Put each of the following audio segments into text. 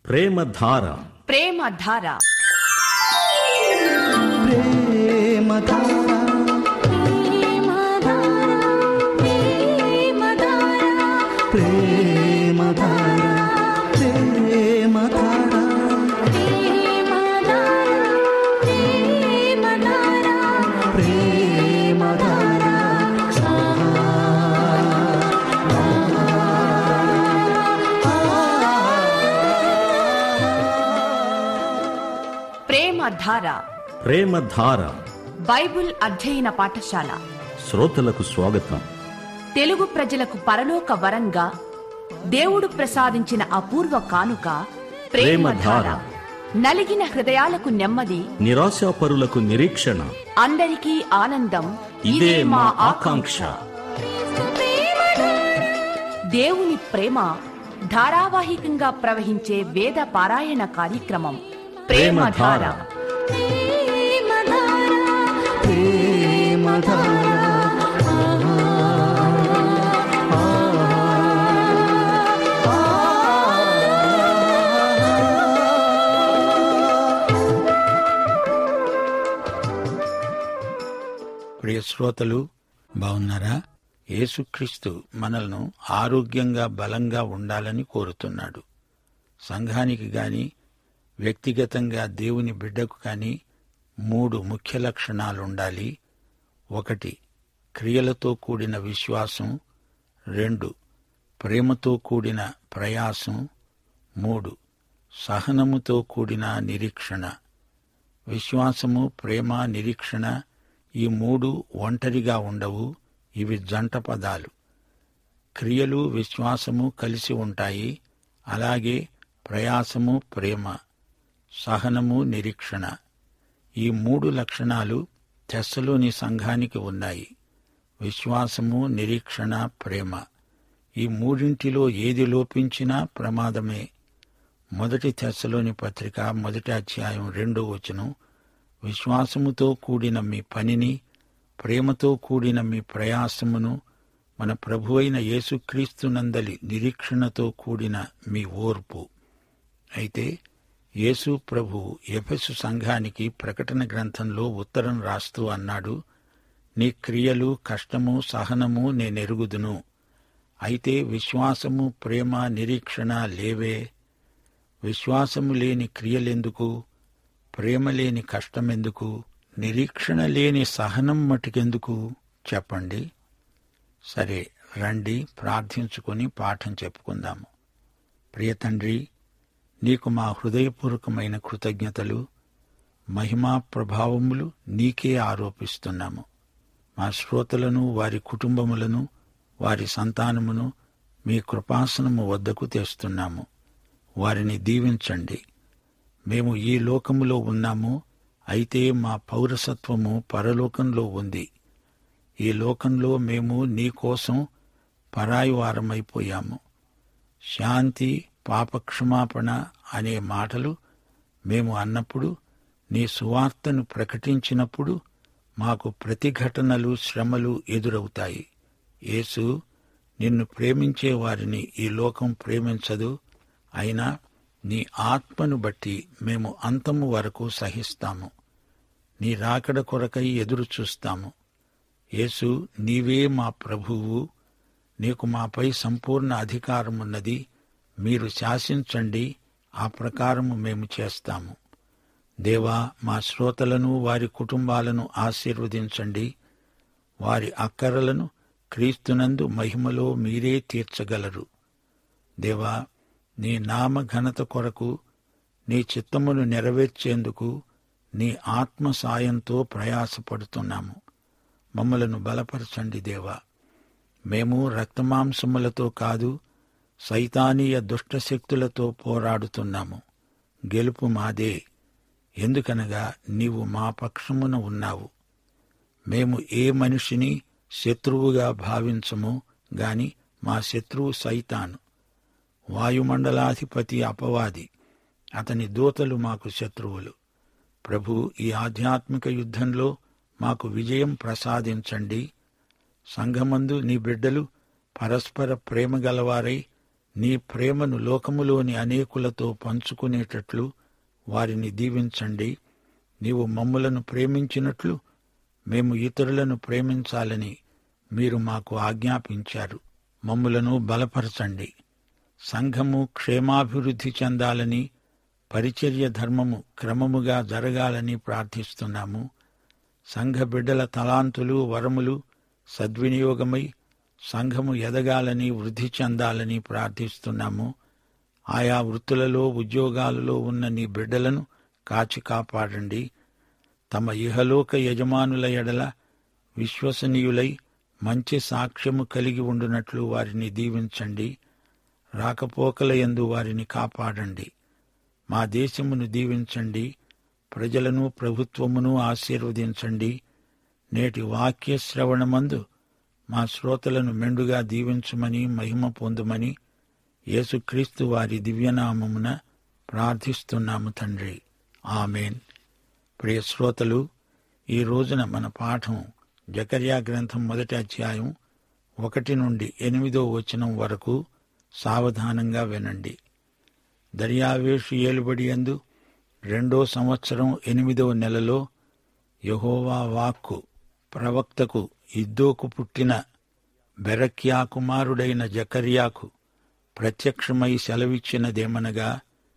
ప్రేమధార ప్రేమ ధార ప్రేమ ధార ప్రేమధార బైబుల్ అధ్యయన పాఠశాల శ్రోతలకు స్వాగతం తెలుగు ప్రజలకు పరలోక వరంగా దేవుడు ప్రసాదించిన అపూర్వ కానుక ప్రేమధార ప్రేమధార. నలిగిన హృదయాలకు నెమ్మది నిరాశాపరులకు నిరీక్షణ అందరికీ ఆనందం ఇదే మా ఆకాంక్ష దేవుని ప్రేమ ధారావాహికంగా ప్రవహించే వేద పారాయణ కార్యక్రమం ప్రేమధార ప్రేమధార. ప్రియ శ్రోతలు బాగున్నారా యేసుక్రీస్తు మనల్ని ఆరోగ్యంగా బలంగా ఉండాలని కోరుతున్నాడు సంఘానికి గాని వ్యక్తిగతంగా దేవుని బిడ్డకు కాని మూడు ముఖ్య లక్షణాలు ఉండాలి ఒకటి క్రియలతో కూడిన విశ్వాసం రెండు ప్రేమతో కూడిన ప్రయాసం మూడు సహనముతో కూడిన నిరీక్షణ విశ్వాసము ప్రేమ నిరీక్షణ ఈ మూడు ఒంటరిగా ఉండవు ఇవి జంట పదాలు క్రియలు విశ్వాసము కలిసి ఉంటాయి అలాగే ప్రయాసము ప్రేమ సహనము నిరీక్షణ ఈ మూడు లక్షణాలు తెస్సలోని సంఘానికి ఉన్నాయి విశ్వాసము నిరీక్షణ ప్రేమ ఈ మూడింటిలో ఏది లోపించినా ప్రమాదమే మొదటి తెస్సలోని పత్రిక మొదటి అధ్యాయం రెండో వచనం విశ్వాసముతో కూడిన మీ పనిని ప్రేమతో కూడిన మీ ప్రయాసమును మన ప్రభు అయిన యేసుక్రీస్తునందలి నిరీక్షణతో కూడిన మీ ఓర్పు అయితే యేసు ప్రభు ఎఫెసు సంఘానికి ప్రకటన గ్రంథంలో ఉత్తరం రాస్తూ అన్నాడు నీ క్రియలు కష్టము సహనము నేనెరుగుదును అయితే విశ్వాసము ప్రేమ నిరీక్షణ లేవే విశ్వాసము లేని క్రియలెందుకు ప్రేమ లేని కష్టమెందుకు నిరీక్షణ లేని సహనం మటుకెందుకు చెప్పండి సరే రండి ప్రార్థించుకొని పాఠం చెప్పుకుందాము ప్రియ తండ్రి నీకు మా హృదయపూర్వకమైన కృతజ్ఞతలు మహిమా ప్రభావములు నీకే ఆరోపిస్తున్నాము మా శ్రోతలను వారి కుటుంబములను వారి సంతానమును మీ కృపాసనము వద్దకు తెస్తున్నాము వారిని దీవించండి మేము ఈ లోకములో ఉన్నాము అయితే మా పౌరసత్వము పరలోకంలో ఉంది ఈ లోకంలో మేము నీకోసం పరాయి వారమైపోయాము శాంతి పాపక్షమాపణ అనే మాటలు మేము అన్నప్పుడు నీ సువార్తను ప్రకటించినప్పుడు మాకు ప్రతిఘటనలు శ్రమలు ఎదురవుతాయి యేసు నిన్ను ప్రేమించే వారిని ఈ లోకం ప్రేమించదు అయినా నీ ఆత్మను బట్టి మేము అంతము వరకు సహిస్తాము నీ రాకడ కొరకై ఎదురు చూస్తాము యేసు నీవే మా ప్రభువు నీకు మాపై సంపూర్ణ అధికారమున్నది మీరు శాసించండి ఆ ప్రకారము మేము చేస్తాము దేవా మా శ్రోతలను వారి కుటుంబాలను ఆశీర్వదించండి వారి అక్కరలను క్రీస్తునందు మహిమలో మీరే తీర్చగలరు దేవా నీ నామ ఘనత కొరకు నీ చిత్తమును నెరవేర్చేందుకు నీ ఆత్మ సాయంతో ప్రయాసపడుతున్నాము మమ్మలను బలపరచండి దేవా మేము రక్తమాంసములతో కాదు సైతానీయ దుష్టశక్తులతో పోరాడుతున్నాము గెలుపు మాదే ఎందుకనగా నీవు మా పక్షమున ఉన్నావు మేము ఏ మనిషిని శత్రువుగా భావించము గాని మా శత్రువు సైతాను వాయుమండలాధిపతి అపవాది అతని దూతలు మాకు శత్రువులు ప్రభు ఈ ఆధ్యాత్మిక యుద్ధంలో మాకు విజయం ప్రసాదించండి సంఘమందు నీ బిడ్డలు పరస్పర ప్రేమ గలవారై నీ ప్రేమను లోకములోని అనేకులతో పంచుకునేటట్లు వారిని దీవించండి నీవు మమ్ములను ప్రేమించినట్లు మేము ఇతరులను ప్రేమించాలని మీరు మాకు ఆజ్ఞాపించారు మమ్ములను బలపరచండి సంఘము క్షేమాభివృద్ధి చెందాలని పరిచర్య ధర్మము క్రమముగా జరగాలని ప్రార్థిస్తున్నాము సంఘ బిడ్డల తలాంతులు వరములు సద్వినియోగమై సంఘము ఎదగాలని వృద్ధి చెందాలని ప్రార్థిస్తున్నాము ఆయా వృత్తులలో ఉద్యోగాలలో ఉన్న నీ బిడ్డలను కాచి కాపాడండి తమ ఇహలోక యజమానుల ఎడల విశ్వసనీయులై మంచి సాక్ష్యము కలిగి ఉండునట్లు వారిని దీవించండి రాకపోకల యందు వారిని కాపాడండి మా దేశమును దీవించండి ప్రజలను ప్రభుత్వమును ఆశీర్వదించండి నేటి వాక్య శ్రవణమందు మా శ్రోతలను మెండుగా దీవించమని మహిమ పొందుమని యేసుక్రీస్తు వారి దివ్యనామమున ప్రార్థిస్తున్నాము తండ్రి ఆమెన్ ప్రియ శ్రోతలు ఈ రోజున మన పాఠం జకర్యా గ్రంథం మొదటి అధ్యాయం ఒకటి నుండి ఎనిమిదో వచనం వరకు సావధానంగా వినండి దర్యావేషు ఏలుబడి యందు రెండో సంవత్సరం ఎనిమిదవ నెలలో యహోవా వాక్కు ప్రవక్తకు ఇద్దోకు పుట్టిన బెరక్యా కుమారుడైన జకర్యాకు ప్రత్యక్షమై సెలవిచ్చినదేమనగా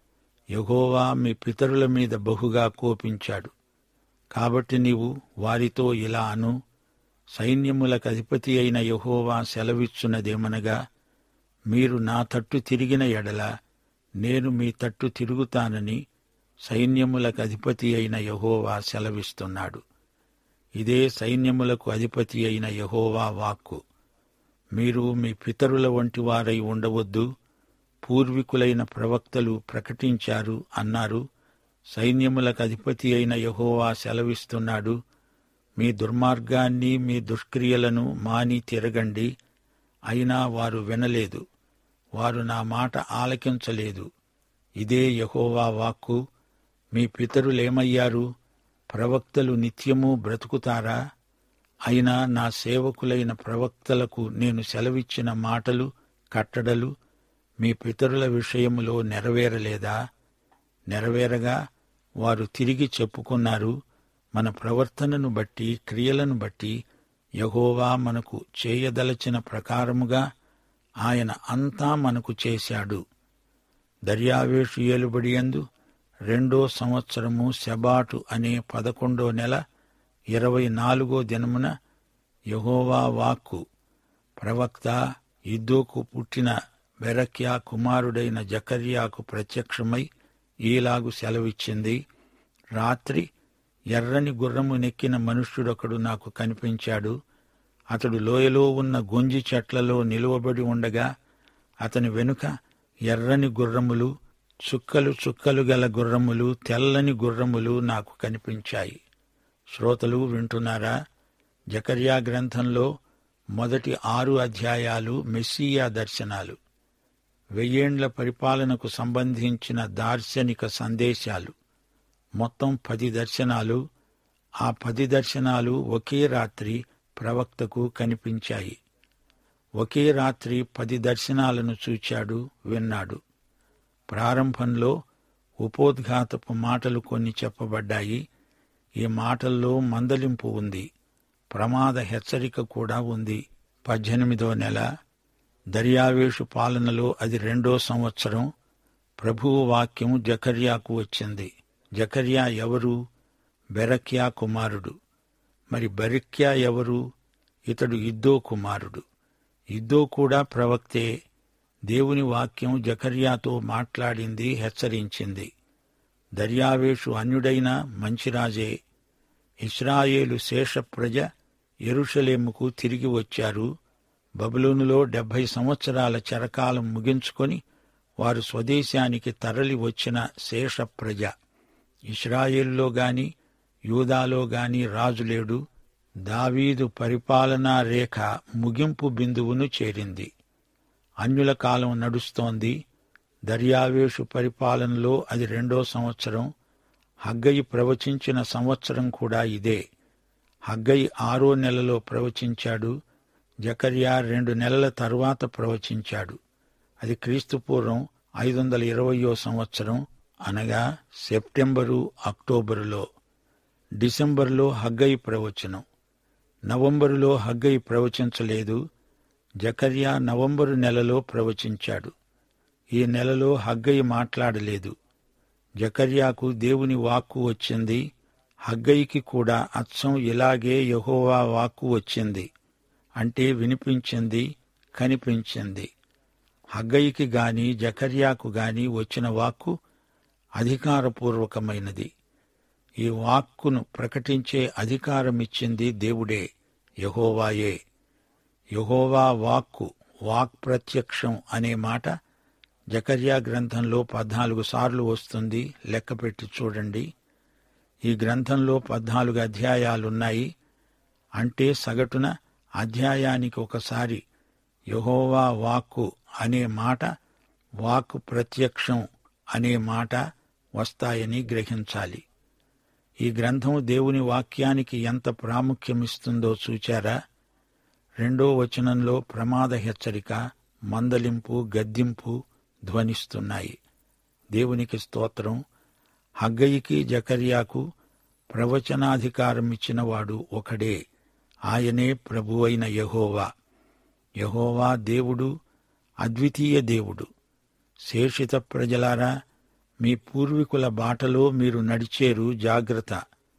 యహోవా మీ పితరుల మీద బహుగా కోపించాడు కాబట్టి నీవు వారితో ఇలా అను సైన్యములకు అధిపతి అయిన యహోవా సెలవిచ్చున్నదేమనగా మీరు నా తట్టు తిరిగిన ఎడల నేను మీ తట్టు తిరుగుతానని సైన్యములకు అధిపతి అయిన యహోవా సెలవిస్తున్నాడు ఇదే సైన్యములకు అధిపతి అయిన యహోవా వాక్కు మీరు మీ పితరుల వంటి వారై ఉండవద్దు పూర్వీకులైన ప్రవక్తలు ప్రకటించారు అన్నారు సైన్యములకు అధిపతి అయిన యహోవా సెలవిస్తున్నాడు మీ దుర్మార్గాన్ని మీ దుష్క్రియలను మాని తిరగండి అయినా వారు వినలేదు వారు నా మాట ఆలకించలేదు ఇదే యహోవా వాక్కు మీ పితరులేమయ్యారు ప్రవక్తలు నిత్యము బ్రతుకుతారా అయినా నా సేవకులైన ప్రవక్తలకు నేను సెలవిచ్చిన మాటలు కట్టడలు మీ పితరుల విషయములో నెరవేరలేదా నెరవేరగా వారు తిరిగి చెప్పుకున్నారు మన ప్రవర్తనను బట్టి క్రియలను బట్టి యహోవా మనకు చేయదలచిన ప్రకారముగా ఆయన అంతా మనకు చేశాడు దర్యావేషు ఏలుబడియందు రెండో సంవత్సరము శబాటు అనే పదకొండో నెల ఇరవై నాలుగో దినమున యహోవా వాక్కు ప్రవక్త ఇద్దోకు పుట్టిన బెరక్యా కుమారుడైన జకర్యాకు ప్రత్యక్షమై ఈలాగు సెలవిచ్చింది రాత్రి ఎర్రని గుర్రము నెక్కిన మనుష్యుడొకడు నాకు కనిపించాడు అతడు లోయలో ఉన్న గొంజి చెట్లలో నిలువబడి ఉండగా అతని వెనుక ఎర్రని గుర్రములు చుక్కలు చుక్కలు గల గుర్రములు తెల్లని గుర్రములు నాకు కనిపించాయి శ్రోతలు వింటున్నారా జకర్యా గ్రంథంలో మొదటి ఆరు అధ్యాయాలు మెస్సియా దర్శనాలు వెయ్యేండ్ల పరిపాలనకు సంబంధించిన దార్శనిక సందేశాలు మొత్తం పది దర్శనాలు ఆ పది దర్శనాలు ఒకే రాత్రి ప్రవక్తకు కనిపించాయి ఒకే రాత్రి పది దర్శనాలను చూచాడు విన్నాడు ప్రారంభంలో ఉపోద్ఘాతపు మాటలు కొన్ని చెప్పబడ్డాయి ఈ మాటల్లో మందలింపు ఉంది ప్రమాద హెచ్చరిక కూడా ఉంది పద్దెనిమిదో నెల దర్యావేషు పాలనలో అది రెండో సంవత్సరం ప్రభువు వాక్యం జకర్యాకు వచ్చింది జకర్యా ఎవరు బెరక్యా కుమారుడు మరి బెరక్యా ఎవరు ఇతడు ఇద్దో కుమారుడు ఇద్దో కూడా ప్రవక్తే దేవుని వాక్యం జకర్యాతో మాట్లాడింది హెచ్చరించింది దర్యావేషు అన్యుడైన మంచిరాజే ఇస్రాయేలు శేష ప్రజ ఎరుషలేముకు తిరిగి వచ్చారు బబులోనులో డెబ్బై సంవత్సరాల చెరకాలం ముగించుకొని వారు స్వదేశానికి తరలి వచ్చిన శేష ప్రజ ఇస్రాయేల్లో గాని యూదాలో గాని రాజులేడు దావీదు పరిపాలనా రేఖ ముగింపు బిందువును చేరింది అన్యుల కాలం నడుస్తోంది దర్యావేషు పరిపాలనలో అది రెండో సంవత్సరం హగ్గయి ప్రవచించిన సంవత్సరం కూడా ఇదే హగ్గయి ఆరో నెలలో ప్రవచించాడు జకర్యా రెండు నెలల తరువాత ప్రవచించాడు అది క్రీస్తు పూర్వం ఐదు వందల ఇరవయో సంవత్సరం అనగా సెప్టెంబరు అక్టోబరులో డిసెంబరులో హగ్గయి ప్రవచనం నవంబరులో హగ్గయి ప్రవచించలేదు జకర్యా నవంబరు నెలలో ప్రవచించాడు ఈ నెలలో హగ్గయి మాట్లాడలేదు జకర్యాకు దేవుని వాక్కు వచ్చింది హగ్గయికి కూడా అచ్చం ఇలాగే యహోవా వాక్కు వచ్చింది అంటే వినిపించింది కనిపించింది హగ్గయికి గాని జకర్యాకు గాని వచ్చిన వాక్కు అధికారపూర్వకమైనది ఈ వాక్కును ప్రకటించే అధికారమిచ్చింది దేవుడే యహోవాయే యహోవా వాక్కు వాక్ ప్రత్యక్షం అనే మాట జకర్యా గ్రంథంలో పద్నాలుగు సార్లు వస్తుంది లెక్కపెట్టి చూడండి ఈ గ్రంథంలో పద్నాలుగు అధ్యాయాలున్నాయి అంటే సగటున అధ్యాయానికి ఒకసారి యహోవా వాక్కు అనే మాట వాక్కు ప్రత్యక్షం అనే మాట వస్తాయని గ్రహించాలి ఈ గ్రంథం దేవుని వాక్యానికి ఎంత ప్రాముఖ్యమిస్తుందో చూచారా రెండో వచనంలో ప్రమాద హెచ్చరిక మందలింపు గద్దింపు ధ్వనిస్తున్నాయి దేవునికి స్తోత్రం హగ్గయికి జకర్యాకు ప్రవచనాధికారం ఇచ్చినవాడు ఒకడే ఆయనే ప్రభువైన యహోవా యహోవా దేవుడు అద్వితీయ దేవుడు శేషిత ప్రజలారా మీ పూర్వీకుల బాటలో మీరు నడిచేరు జాగ్రత్త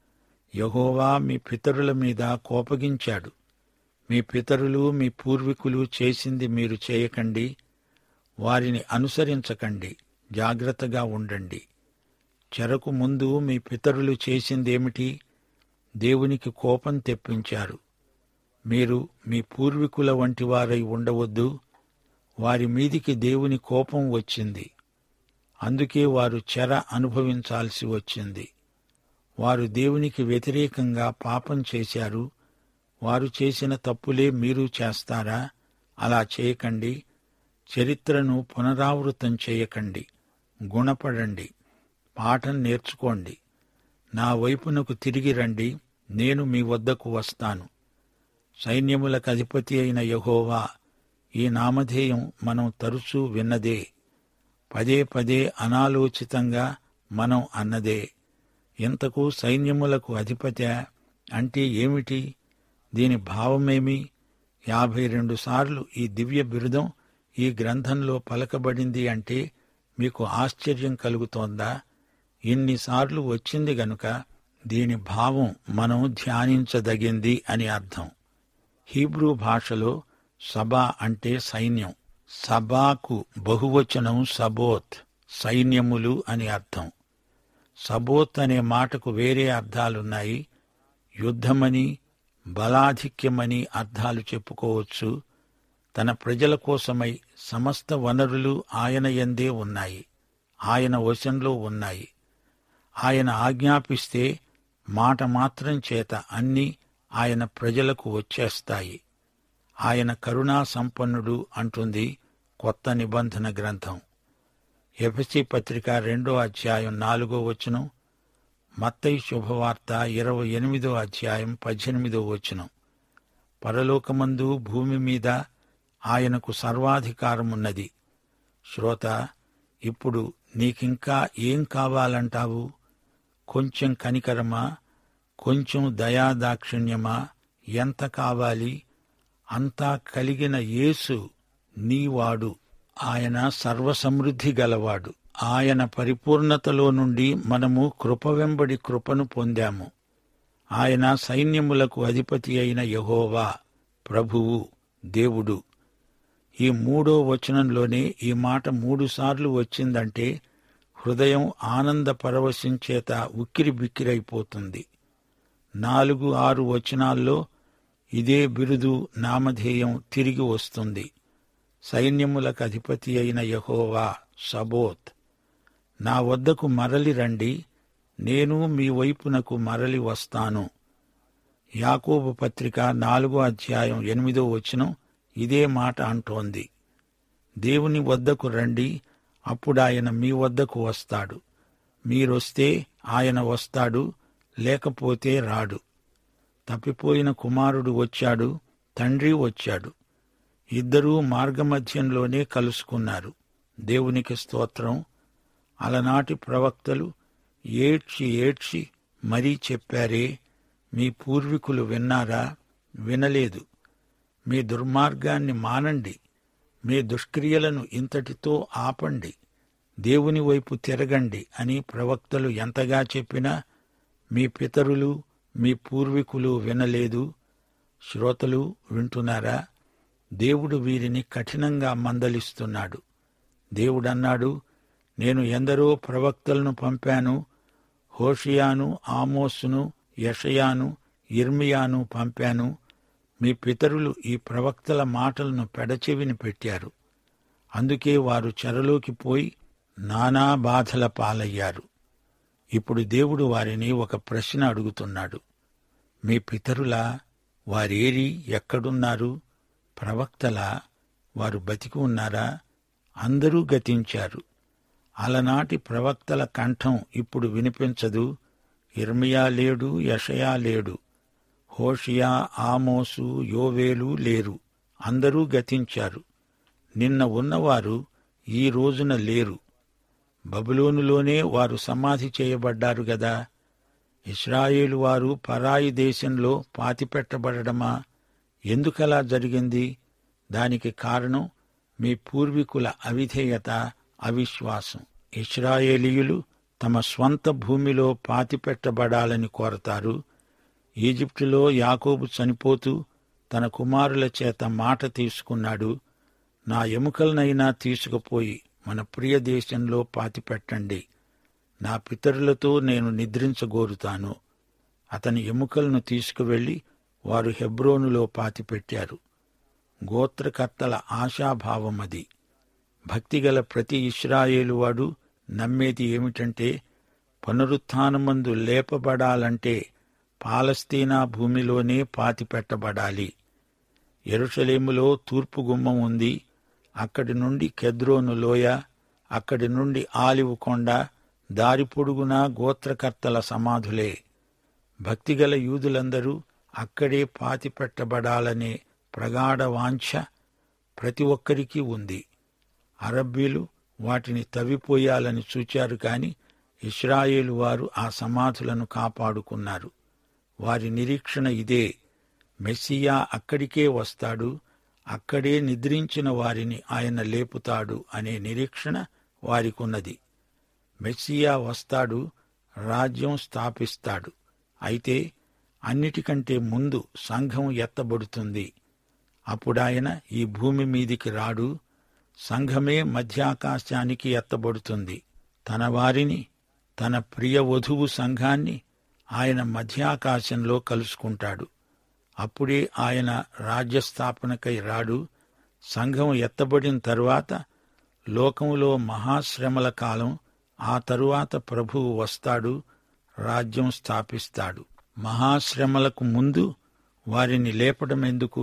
యహోవా మీ పితరుల మీద కోపగించాడు మీ పితరులు మీ పూర్వీకులు చేసింది మీరు చేయకండి వారిని అనుసరించకండి జాగ్రత్తగా ఉండండి చెరకు ముందు మీ పితరులు చేసిందేమిటి దేవునికి కోపం తెప్పించారు మీరు మీ పూర్వీకుల వంటి వారై ఉండవద్దు వారి మీదికి దేవుని కోపం వచ్చింది అందుకే వారు చెర అనుభవించాల్సి వచ్చింది వారు దేవునికి వ్యతిరేకంగా పాపం చేశారు వారు చేసిన తప్పులే మీరు చేస్తారా అలా చేయకండి చరిత్రను పునరావృతం చేయకండి గుణపడండి పాఠం నేర్చుకోండి నా వైపునకు తిరిగి రండి నేను మీ వద్దకు వస్తాను సైన్యములకు అధిపతి అయిన యహోవా ఈ నామధేయం మనం తరచూ విన్నదే పదే పదే అనాలోచితంగా మనం అన్నదే ఇంతకు సైన్యములకు అధిపత్య అంటే ఏమిటి దీని భావమేమి యాభై రెండు సార్లు ఈ దివ్య బిరుదం ఈ గ్రంథంలో పలకబడింది అంటే మీకు ఆశ్చర్యం కలుగుతోందా ఇన్నిసార్లు వచ్చింది గనుక దీని భావం మనం ధ్యానించదగింది అని అర్థం హీబ్రూ భాషలో సభా అంటే సైన్యం సభాకు బహువచనం సబోత్ సైన్యములు అని అర్థం సబోత్ అనే మాటకు వేరే అర్థాలున్నాయి యుద్ధమని బలాధిక్యమని అర్థాలు చెప్పుకోవచ్చు తన ప్రజల కోసమై సమస్త వనరులు ఆయన యందే ఉన్నాయి ఆయన వశంలో ఉన్నాయి ఆయన ఆజ్ఞాపిస్తే మాట మాత్రం చేత అన్నీ ఆయన ప్రజలకు వచ్చేస్తాయి ఆయన కరుణా సంపన్నుడు అంటుంది కొత్త నిబంధన గ్రంథం ఎఫ్సి పత్రిక రెండో అధ్యాయం నాలుగో వచనం మత్తయి శుభవార్త ఇరవై ఎనిమిదో అధ్యాయం పద్దెనిమిదో వచనం పరలోకమందు భూమి మీద ఆయనకు సర్వాధికారమున్నది శ్రోత ఇప్పుడు నీకింకా ఏం కావాలంటావు కొంచెం కనికరమా కొంచెం దయాదాక్షిణ్యమా ఎంత కావాలి అంతా కలిగిన యేసు నీవాడు ఆయన సర్వసమృద్ధి గలవాడు ఆయన పరిపూర్ణతలో నుండి మనము కృప వెంబడి కృపను పొందాము ఆయన సైన్యములకు అధిపతి అయిన యహోవా ప్రభువు దేవుడు ఈ మూడో వచనంలోనే ఈ మాట మూడుసార్లు వచ్చిందంటే హృదయం ఆనంద పరవశించేత ఉక్కిరి బిక్కిరైపోతుంది నాలుగు ఆరు వచనాల్లో ఇదే బిరుదు నామధేయం తిరిగి వస్తుంది సైన్యములకు అధిపతి అయిన యహోవా సబోత్ నా వద్దకు మరలి రండి నేను మీ వైపునకు మరలి వస్తాను యాకోబు పత్రిక నాలుగో అధ్యాయం ఎనిమిదో వచనం ఇదే మాట అంటోంది దేవుని వద్దకు రండి అప్పుడు ఆయన మీ వద్దకు వస్తాడు మీరొస్తే ఆయన వస్తాడు లేకపోతే రాడు తప్పిపోయిన కుమారుడు వచ్చాడు తండ్రి వచ్చాడు ఇద్దరూ మార్గమధ్యంలోనే కలుసుకున్నారు దేవునికి స్తోత్రం అలనాటి ప్రవక్తలు ఏడ్చి ఏడ్చి మరీ చెప్పారే మీ పూర్వీకులు విన్నారా వినలేదు మీ దుర్మార్గాన్ని మానండి మీ దుష్క్రియలను ఇంతటితో ఆపండి దేవుని వైపు తిరగండి అని ప్రవక్తలు ఎంతగా చెప్పినా మీ పితరులు మీ పూర్వీకులు వినలేదు శ్రోతలు వింటున్నారా దేవుడు వీరిని కఠినంగా మందలిస్తున్నాడు దేవుడన్నాడు నేను ఎందరో ప్రవక్తలను పంపాను హోషియాను ఆమోసును యషయాను ఇర్మియాను పంపాను మీ పితరులు ఈ ప్రవక్తల మాటలను పెడచెవిని పెట్టారు అందుకే వారు చెరలోకి పోయి నానా బాధల పాలయ్యారు ఇప్పుడు దేవుడు వారిని ఒక ప్రశ్న అడుగుతున్నాడు మీ పితరులా వారేరి ఎక్కడున్నారు ప్రవక్తలా వారు బతికి ఉన్నారా అందరూ గతించారు అలనాటి ప్రవక్తల కంఠం ఇప్పుడు వినిపించదు ఇర్మియా లేడు యషయా లేడు హోషియా ఆమోసు యోవేలు లేరు అందరూ గతించారు నిన్న ఉన్నవారు ఈ రోజున లేరు బబులోనులోనే వారు సమాధి చేయబడ్డారు గదా ఇస్రాయేలు వారు పరాయి దేశంలో పాతిపెట్టబడమా ఎందుకలా జరిగింది దానికి కారణం మీ పూర్వీకుల అవిధేయత అవిశ్వాసం ఇస్రాయేలీయులు తమ స్వంత భూమిలో పాతిపెట్టబడాలని కోరతారు ఈజిప్టులో యాకోబు చనిపోతూ తన కుమారుల చేత మాట తీసుకున్నాడు నా ఎముకలనైనా తీసుకుపోయి మన ప్రియ దేశంలో పాతిపెట్టండి నా పితరులతో నేను నిద్రించగోరుతాను అతని ఎముకలను తీసుకువెళ్లి వారు హెబ్రోనులో పాతిపెట్టారు గోత్రకర్తల ఆశాభావమది భక్తిగల ప్రతి ఇస్రాయేలువాడు నమ్మేది ఏమిటంటే పునరుత్నమందు లేపబడాలంటే పాలస్తీనా భూమిలోనే పాతిపెట్టబడాలి ఎరుషలేములో తూర్పు గుమ్మం ఉంది అక్కడి నుండి కెద్రోను లోయ అక్కడి నుండి ఆలివు కొండ దారి పొడుగునా గోత్రకర్తల సమాధులే భక్తిగల యూదులందరూ అక్కడే పాతిపెట్టబడాలనే ప్రగాఢ వాంఛ ప్రతి ఒక్కరికి ఉంది అరబ్బీలు వాటిని తవ్విపోయాలని చూచారు కాని ఇస్రాయేలు వారు ఆ సమాధులను కాపాడుకున్నారు వారి నిరీక్షణ ఇదే మెస్సియా అక్కడికే వస్తాడు అక్కడే నిద్రించిన వారిని ఆయన లేపుతాడు అనే నిరీక్షణ వారికున్నది మెస్సియా వస్తాడు రాజ్యం స్థాపిస్తాడు అయితే అన్నిటికంటే ముందు సంఘం ఎత్తబడుతుంది అప్పుడాయన ఈ భూమి మీదికి రాడు సంఘమే మధ్యాకాశానికి ఎత్తబడుతుంది తన వారిని తన ప్రియ వధువు సంఘాన్ని ఆయన మధ్యాకాశంలో కలుసుకుంటాడు అప్పుడే ఆయన రాజ్యస్థాపనకై రాడు సంఘం ఎత్తబడిన తరువాత లోకంలో మహాశ్రమల కాలం ఆ తరువాత ప్రభువు వస్తాడు రాజ్యం స్థాపిస్తాడు మహాశ్రమలకు ముందు వారిని లేపడం ఎందుకు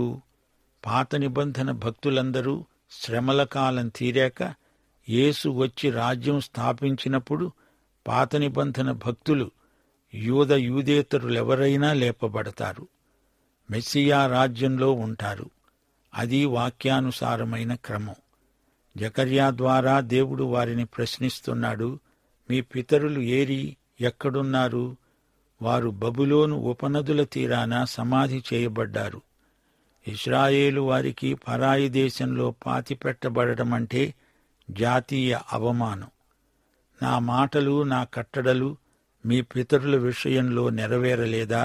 పాత నిబంధన భక్తులందరూ శ్రమల కాలం తీరాక యేసు వచ్చి రాజ్యం స్థాపించినప్పుడు పాత నిబంధన భక్తులు యూద యూదేతరులెవరైనా లేపబడతారు మెస్సియా రాజ్యంలో ఉంటారు అది వాక్యానుసారమైన క్రమం జకర్యా ద్వారా దేవుడు వారిని ప్రశ్నిస్తున్నాడు మీ పితరులు ఏరి ఎక్కడున్నారు వారు బబులోను ఉపనదుల తీరాన సమాధి చేయబడ్డారు ఇస్రాయేలు వారికి పరాయి దేశంలో పాతిపెట్టబడడం అంటే జాతీయ అవమానం నా మాటలు నా కట్టడలు మీ పితరుల విషయంలో నెరవేరలేదా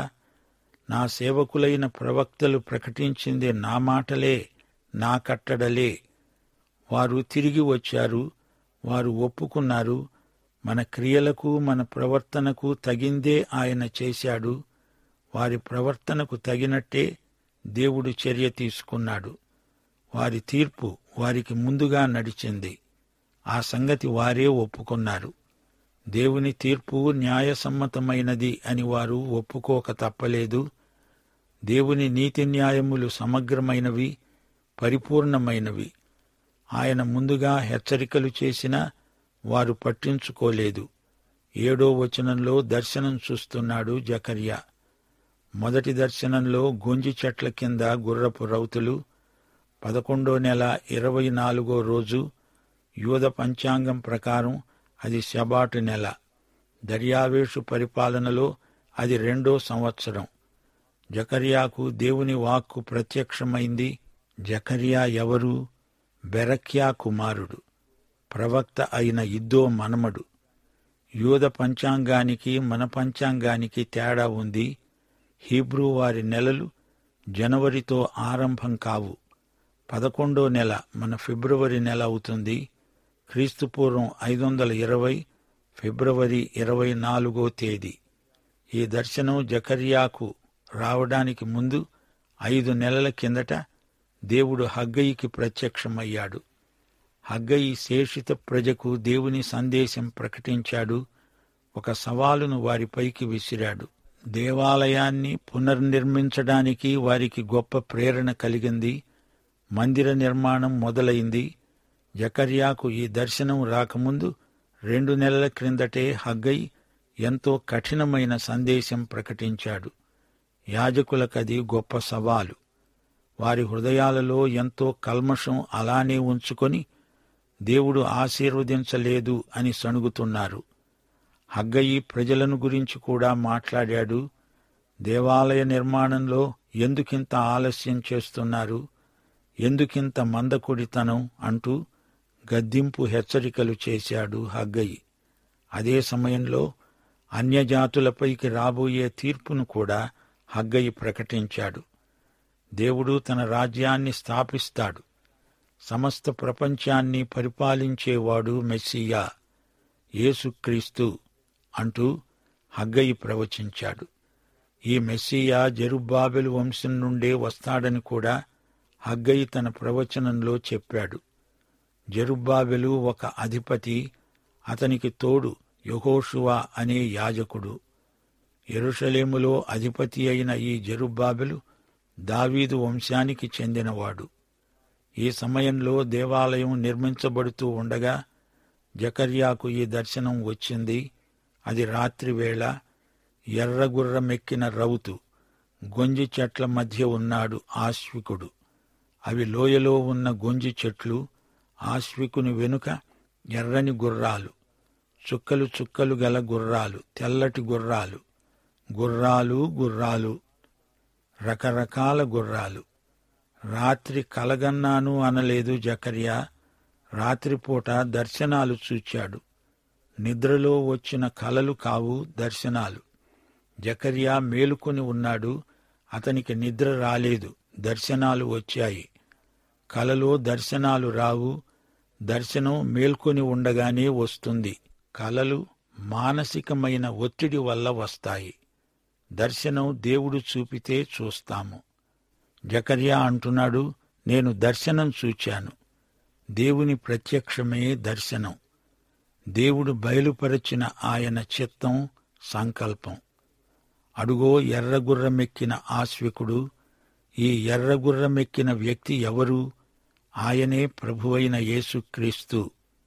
నా సేవకులైన ప్రవక్తలు ప్రకటించింది నా మాటలే నా కట్టడలే వారు తిరిగి వచ్చారు వారు ఒప్పుకున్నారు మన క్రియలకు మన ప్రవర్తనకు తగిందే ఆయన చేశాడు వారి ప్రవర్తనకు తగినట్టే దేవుడు చర్య తీసుకున్నాడు వారి తీర్పు వారికి ముందుగా నడిచింది ఆ సంగతి వారే ఒప్పుకున్నారు దేవుని తీర్పు న్యాయసమ్మతమైనది అని వారు ఒప్పుకోక తప్పలేదు దేవుని నీతి న్యాయములు సమగ్రమైనవి పరిపూర్ణమైనవి ఆయన ముందుగా హెచ్చరికలు చేసినా వారు పట్టించుకోలేదు ఏడో వచనంలో దర్శనం చూస్తున్నాడు జకర్యా మొదటి దర్శనంలో గొంజి చెట్ల కింద గుర్రపు రౌతులు పదకొండో నెల ఇరవై నాలుగో రోజు యూద పంచాంగం ప్రకారం అది శబాటు నెల దర్యావేషు పరిపాలనలో అది రెండో సంవత్సరం జకర్యాకు దేవుని వాక్కు ప్రత్యక్షమైంది జకర్యా ఎవరు బెరక్యా కుమారుడు ప్రవక్త అయిన ఇద్దో మనమడు యూద పంచాంగానికి మన పంచాంగానికి తేడా ఉంది హీబ్రూ వారి నెలలు జనవరితో ఆరంభం కావు పదకొండో నెల మన ఫిబ్రవరి నెల అవుతుంది క్రీస్తుపూర్వం ఐదు వందల ఇరవై ఫిబ్రవరి ఇరవై నాలుగో తేదీ ఈ దర్శనం జకర్యాకు రావడానికి ముందు ఐదు నెలల కిందట దేవుడు హగ్గయికి ప్రత్యక్షమయ్యాడు హగ్గయి శేషిత ప్రజకు దేవుని సందేశం ప్రకటించాడు ఒక సవాలును వారిపైకి విసిరాడు దేవాలయాన్ని పునర్నిర్మించడానికి వారికి గొప్ప ప్రేరణ కలిగింది మందిర నిర్మాణం మొదలైంది జకర్యాకు ఈ దర్శనం రాకముందు రెండు నెలల క్రిందటే హగ్గై ఎంతో కఠినమైన సందేశం ప్రకటించాడు యాజకులకది గొప్ప సవాలు వారి హృదయాలలో ఎంతో కల్మషం అలానే ఉంచుకొని దేవుడు ఆశీర్వదించలేదు అని సణుగుతున్నారు హగ్గయి ప్రజలను గురించి కూడా మాట్లాడాడు దేవాలయ నిర్మాణంలో ఎందుకింత ఆలస్యం చేస్తున్నారు ఎందుకింత మందకొడితనం అంటూ గద్దింపు హెచ్చరికలు చేశాడు హగ్గయి అదే సమయంలో అన్యజాతులపైకి రాబోయే తీర్పును కూడా హగ్గయి ప్రకటించాడు దేవుడు తన రాజ్యాన్ని స్థాపిస్తాడు సమస్త ప్రపంచాన్ని పరిపాలించేవాడు మెస్సియా యేసుక్రీస్తు అంటూ హగ్గయి ప్రవచించాడు ఈ మెస్సియా జెరుబ్బాబెలు వంశం నుండే వస్తాడని కూడా హగ్గయి తన ప్రవచనంలో చెప్పాడు జెరుబ్బాబెలు ఒక అధిపతి అతనికి తోడు యహోషువా అనే యాజకుడు ఎరుషలేములో అధిపతి అయిన ఈ జెరుబ్బాబెలు దావీదు వంశానికి చెందినవాడు ఈ సమయంలో దేవాలయం నిర్మించబడుతూ ఉండగా జకర్యాకు ఈ దర్శనం వచ్చింది అది రాత్రివేళ ఎర్రగుర్రమెక్కిన రౌతు గొంజి చెట్ల మధ్య ఉన్నాడు ఆశ్వికుడు అవి లోయలో ఉన్న గొంజి చెట్లు ఆశ్వికుని వెనుక ఎర్రని గుర్రాలు చుక్కలు చుక్కలు గల గుర్రాలు తెల్లటి గుర్రాలు గుర్రాలు గుర్రాలు రకరకాల గుర్రాలు రాత్రి కలగన్నాను అనలేదు జకర్యా రాత్రిపూట దర్శనాలు చూచాడు నిద్రలో వచ్చిన కలలు కావు దర్శనాలు జకర్యా మేలుకొని ఉన్నాడు అతనికి నిద్ర రాలేదు దర్శనాలు వచ్చాయి కలలో దర్శనాలు రావు దర్శనం మేల్కొని ఉండగానే వస్తుంది కలలు మానసికమైన ఒత్తిడి వల్ల వస్తాయి దర్శనం దేవుడు చూపితే చూస్తాము జకర్యా అంటున్నాడు నేను దర్శనం చూచాను దేవుని ప్రత్యక్షమే దర్శనం దేవుడు బయలుపరచిన ఆయన చిత్తం సంకల్పం అడుగో ఎర్రగుర్రమెక్కిన ఆశ్వికుడు ఈ ఎర్రగుర్రమెక్కిన వ్యక్తి ఎవరు ఆయనే ప్రభువైన యేసుక్రీస్తు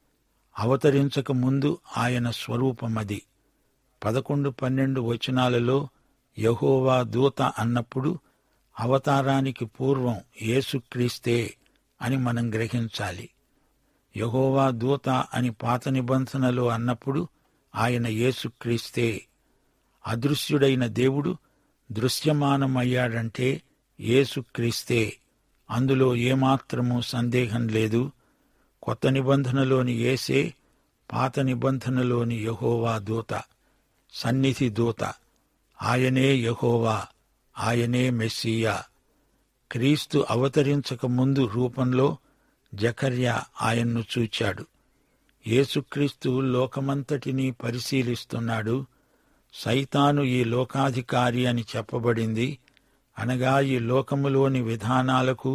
అవతరించక ముందు ఆయన స్వరూపమది పదకొండు పన్నెండు వచనాలలో యహోవా దూత అన్నప్పుడు అవతారానికి పూర్వం యేసుక్రీస్తే అని మనం గ్రహించాలి యహోవా దూత అని పాత నిబంధనలో అన్నప్పుడు ఆయన యేసుక్రీస్తే అదృశ్యుడైన దేవుడు దృశ్యమానమయ్యాడంటే యేసుక్రీస్తే అందులో ఏమాత్రమూ సందేహం లేదు కొత్త నిబంధనలోని ఏసే పాత నిబంధనలోని యహోవా దూత సన్నిధి దూత ఆయనే యహోవా ఆయనే మెస్సియా క్రీస్తు అవతరించక ముందు రూపంలో జకర్యా ఆయన్ను చూచాడు యేసుక్రీస్తు లోకమంతటినీ పరిశీలిస్తున్నాడు సైతాను ఈ లోకాధికారి అని చెప్పబడింది అనగా ఈ లోకములోని విధానాలకు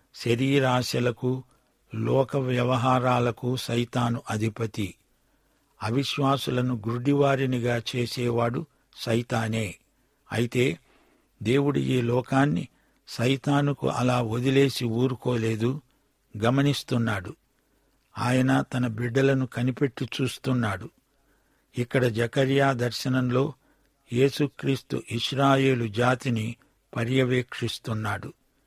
శరీరాశలకు లోక వ్యవహారాలకు సైతాను అధిపతి అవిశ్వాసులను గుడ్డివారినిగా చేసేవాడు సైతానే అయితే దేవుడు ఈ లోకాన్ని సైతానుకు అలా వదిలేసి ఊరుకోలేదు గమనిస్తున్నాడు ఆయన తన బిడ్డలను కనిపెట్టి చూస్తున్నాడు ఇక్కడ జకర్యా దర్శనంలో యేసుక్రీస్తు ఇస్రాయేలు జాతిని పర్యవేక్షిస్తున్నాడు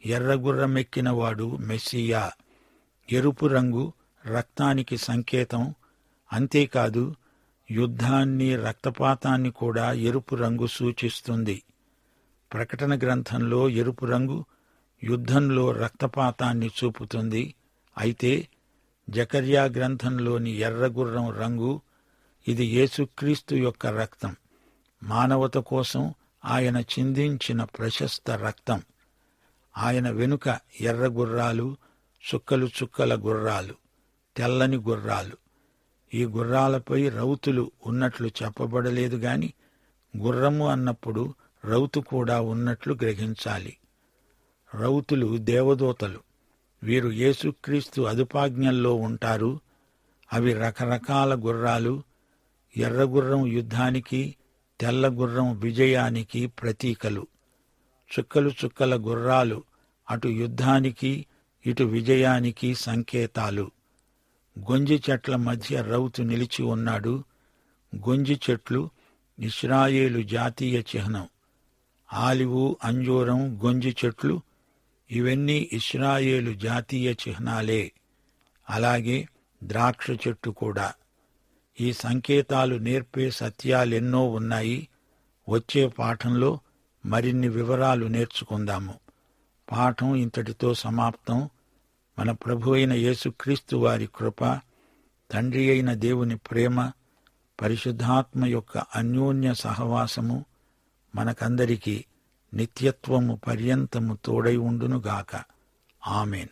ఎర్రగుర్రమెక్కినవాడు మెస్సియా ఎరుపు రంగు రక్తానికి సంకేతం అంతేకాదు యుద్ధాన్ని రక్తపాతాన్ని కూడా ఎరుపు రంగు సూచిస్తుంది ప్రకటన గ్రంథంలో ఎరుపు రంగు యుద్ధంలో రక్తపాతాన్ని చూపుతుంది అయితే జకర్యా గ్రంథంలోని ఎర్రగుర్రం రంగు ఇది యేసుక్రీస్తు యొక్క రక్తం మానవత కోసం ఆయన చిందించిన ప్రశస్త రక్తం ఆయన వెనుక ఎర్ర గుర్రాలు చుక్కలు చుక్కల గుర్రాలు తెల్లని గుర్రాలు ఈ గుర్రాలపై రౌతులు ఉన్నట్లు చెప్పబడలేదు గాని గుర్రము అన్నప్పుడు రౌతు కూడా ఉన్నట్లు గ్రహించాలి రౌతులు దేవదూతలు వీరు యేసుక్రీస్తు అదుపాజ్ఞల్లో ఉంటారు అవి రకరకాల గుర్రాలు ఎర్రగుర్రం యుద్ధానికి తెల్లగుర్రం విజయానికి ప్రతీకలు చుక్కలు చుక్కల గుర్రాలు అటు యుద్ధానికి ఇటు విజయానికి సంకేతాలు గొంజి చెట్ల మధ్య రౌతు నిలిచి ఉన్నాడు గొంజి చెట్లు ఇస్రాయేలు జాతీయ చిహ్నం ఆలివు అంజూరం గొంజి చెట్లు ఇవన్నీ ఇస్రాయేలు జాతీయ చిహ్నాలే అలాగే ద్రాక్ష చెట్టు కూడా ఈ సంకేతాలు నేర్పే సత్యాలెన్నో ఉన్నాయి వచ్చే పాఠంలో మరిన్ని వివరాలు నేర్చుకుందాము పాఠం ఇంతటితో సమాప్తం మన ప్రభు అయిన యేసుక్రీస్తు వారి కృప తండ్రి అయిన దేవుని ప్రేమ పరిశుద్ధాత్మ యొక్క అన్యోన్య సహవాసము మనకందరికీ నిత్యత్వము పర్యంతము తోడై ఉండునుగాక ఆమెన్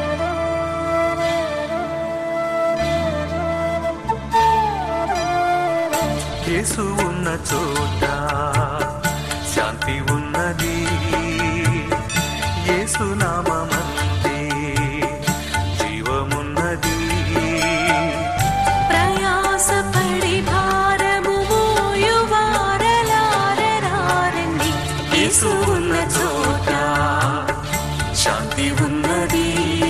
యేసు ఉన్న చోట శాంతి ఉన్నది యేసు నామమందే జీవమున్నది ప్రయాసపడి భారము మోయువారలారరారండి యేసు ఉన్న చోట శాంతి ఉన్నది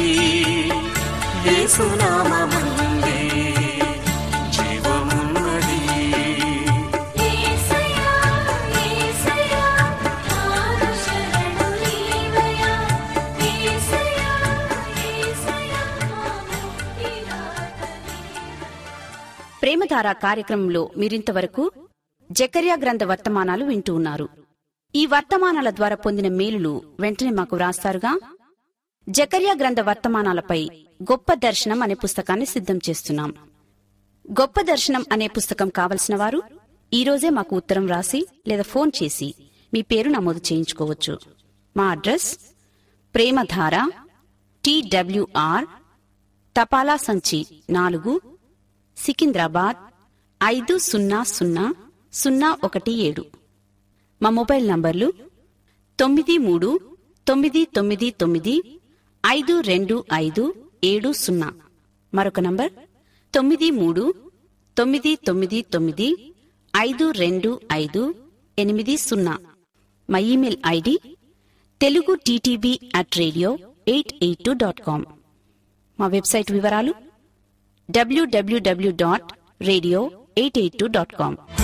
యేసు నామమందే జీవమున్నది యేసయ్యా యేసయ్యా ఆరు శరణు నీవయ్యా యేసయ్యా యేసయ్యా ముక్తిదాతని ప్రేమధార కార్యక్రమంలో మీరింతవరకు జకర్యా గ్రంథ వర్తమానాలు వింటూ ఉన్నారు ఈ వర్తమానాల ద్వారా పొందిన మేలులు వెంటనే మాకు వ్రాస్తారుగా జకర్యా గ్రంథ వర్తమానాలపై గొప్ప దర్శనం అనే పుస్తకాన్ని సిద్ధం చేస్తున్నాం గొప్ప దర్శనం అనే పుస్తకం కావలసిన వారు ఈ రోజే మాకు ఉత్తరం రాసి లేదా ఫోన్ చేసి మీ పేరు నమోదు చేయించుకోవచ్చు మా అడ్రస్ ప్రేమధార టిడబ్ల్యూఆర్ తపాలా సంచి నాలుగు సికింద్రాబాద్ ఐదు సున్నా సున్నా సున్నా ఒకటి ఏడు మా మొబైల్ నంబర్లు తొమ్మిది మూడు తొమ్మిది తొమ్మిది తొమ్మిది ఐదు రెండు ఐదు ఏడు సున్నా మరొక నంబర్ తొమ్మిది మూడు తొమ్మిది తొమ్మిది తొమ్మిది ఐదు రెండు ఐదు ఎనిమిది సున్నా మా email ID Telugu TTV at radio eight eight two dot com మా వెబ్సైట్ వివరాలు WWW dot radio eight eight two dot com